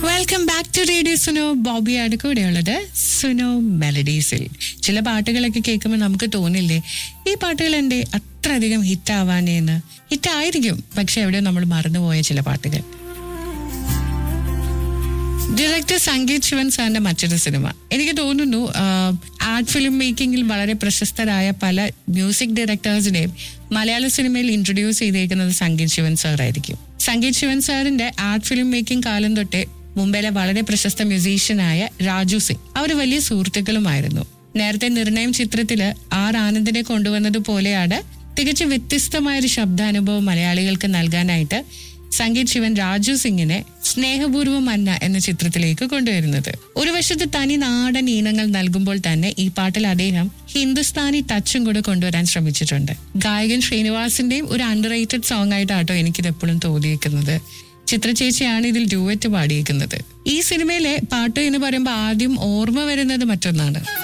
welcome back to radio Suno ബോബിയാണ് കൂടെയുള്ളത് സുനോ മെലഡീസിൽ ചില പാട്ടുകളൊക്കെ കേൾക്കുമ്പോൾ നമുക്ക് തോന്നില്ലേ ഈ പാട്ടുകൾ എന്റെ അത്ര അധികം ഹിറ്റ് ആവാനേന്ന് ഹിറ്റ് ആയിരിക്കും പക്ഷെ എവിടെയോ നമ്മൾ മറന്നുപോയ ചില പാട്ടുകൾ ഡയറക്ടർ സംഗീത് ശിവൻ സാറിന്റെ മറ്റൊരു സിനിമ എനിക്ക് തോന്നുന്നു ആർട്ട് ഫിലിം മേക്കിംഗിൽ വളരെ പ്രശസ്തരായ പല മ്യൂസിക് ഡയറക്ടേഴ്സിനെയും മലയാള സിനിമയിൽ ഇൻട്രൊഡ്യൂസ് ചെയ്തേക്കുന്നത് സംഗീത് ശിവൻ സാർ ആയിരിക്കും സംഗീത് ശിവൻ സാറിന്റെ ആർട്ട് ഫിലിം മേക്കിംഗ് കാലം തൊട്ടേ മുംബൈയിലെ വളരെ പ്രശസ്ത മ്യൂസീഷ്യനായ രാജു സിംഗ് അവർ വലിയ സുഹൃത്തുക്കളുമായിരുന്നു നേരത്തെ നിർണയം ചിത്രത്തില് ആർ ആനന്ദിനെ കൊണ്ടുവന്നത് പോലെയാണ് തികച്ചും വ്യത്യസ്തമായ ഒരു ശബ്ദാനുഭവം മലയാളികൾക്ക് നൽകാനായിട്ട് സംഗീത് ശിവൻ രാജു സിംഗിനെ സ്നേഹപൂർവ്വം അന്ന എന്ന ചിത്രത്തിലേക്ക് കൊണ്ടുവരുന്നത് ഒരു വശത്ത് തനി നാടൻ ഈണങ്ങൾ നൽകുമ്പോൾ തന്നെ ഈ പാട്ടിൽ അദ്ദേഹം ഹിന്ദുസ്ഥാനി ടച്ചും കൂടെ കൊണ്ടുവരാൻ ശ്രമിച്ചിട്ടുണ്ട് ഗായകൻ ശ്രീനിവാസിന്റെയും ഒരു അണ്ടർ റേറ്റഡ് സോങ് ആയിട്ടാട്ടോ എനിക്കിത് എപ്പോഴും തോന്നിയേക്കുന്നത് ചിത്രചേച്ചിയാണ് ഇതിൽ ഡ്യൂവറ്റ് പാടിയേക്കുന്നത് ഈ സിനിമയിലെ പാട്ട് എന്ന് പറയുമ്പോൾ ആദ്യം ഓർമ്മ വരുന്നത് മറ്റൊന്നാണ്